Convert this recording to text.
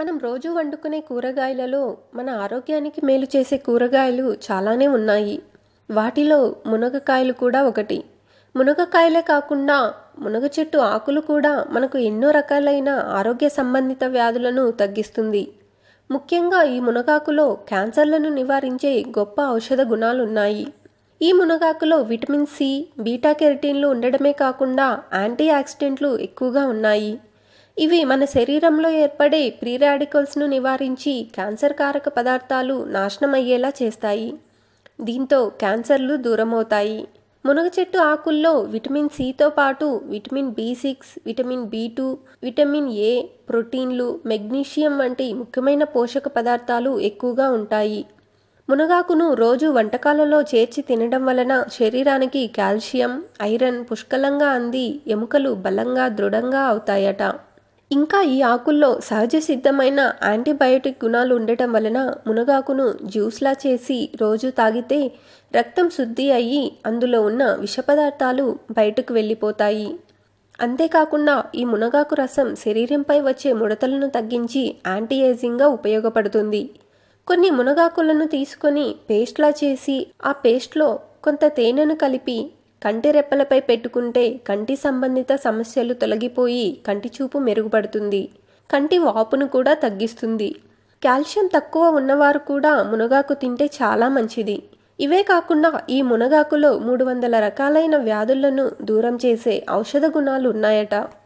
మనం రోజు వండుకునే కూరగాయలలో మన ఆరోగ్యానికి మేలు చేసే కూరగాయలు చాలానే ఉన్నాయి వాటిలో మునగకాయలు కూడా ఒకటి మునగకాయలే కాకుండా మునగ చెట్టు ఆకులు కూడా మనకు ఎన్నో రకాలైన ఆరోగ్య సంబంధిత వ్యాధులను తగ్గిస్తుంది ముఖ్యంగా ఈ మునగాకులో క్యాన్సర్లను నివారించే గొప్ప ఔషధ గుణాలున్నాయి ఈ మునగాకులో విటమిన్ సి బీటా కెరటిన్లు ఉండడమే కాకుండా యాంటీ ఆక్సిడెంట్లు ఎక్కువగా ఉన్నాయి ఇవి మన శరీరంలో ఏర్పడే ప్రీ రాడికల్స్ను నివారించి క్యాన్సర్ కారక పదార్థాలు నాశనం అయ్యేలా చేస్తాయి దీంతో క్యాన్సర్లు దూరమవుతాయి మునగ చెట్టు ఆకుల్లో విటమిన్ సితో పాటు vitamin B six vitamin B two vitamin A ప్రోటీన్లు మెగ్నీషియం వంటి ముఖ్యమైన పోషక పదార్థాలు ఎక్కువగా ఉంటాయి మునగాకును రోజు వంటకాలలో చేర్చి తినడం వలన శరీరానికి కాల్షియం ఐరన్ పుష్కలంగా అంది ఎముకలు బలంగా దృఢంగా అవుతాయట ఇంకా ఈ ఆకుల్లో సహజ సిద్ధమైన యాంటీబయోటిక్ గుణాలు ఉండటం వలన మునగాకును జ్యూస్లా చేసి రోజు తాగితే రక్తం శుద్ధి అయ్యి అందులో ఉన్న విష పదార్థాలు బయటకు వెళ్ళిపోతాయి అంతేకాకుండా ఈ మునగాకు రసం శరీరంపై వచ్చే ముడతలను తగ్గించి యాంటీ ఏజింగ్గా ఉపయోగపడుతుంది కొన్ని మునగాకులను తీసుకొని పేస్ట్లా చేసి ఆ పేస్ట్లో కొంత తేనెను కలిపి కంటి రెప్పలపై పెట్టుకుంటే కంటి సంబంధిత సమస్యలు తొలగిపోయి కంటి చూపు మెరుగుపడుతుంది కంటి వాపును కూడా తగ్గిస్తుంది కాల్షియం తక్కువ ఉన్నవారు కూడా మునగాకు తింటే చాలా మంచిది ఇవే కాకుండా ఈ మునగాకులో మూడు వందల రకాలైన వ్యాధులను దూరం చేసే ఔషధ గుణాలు ఉన్నాయట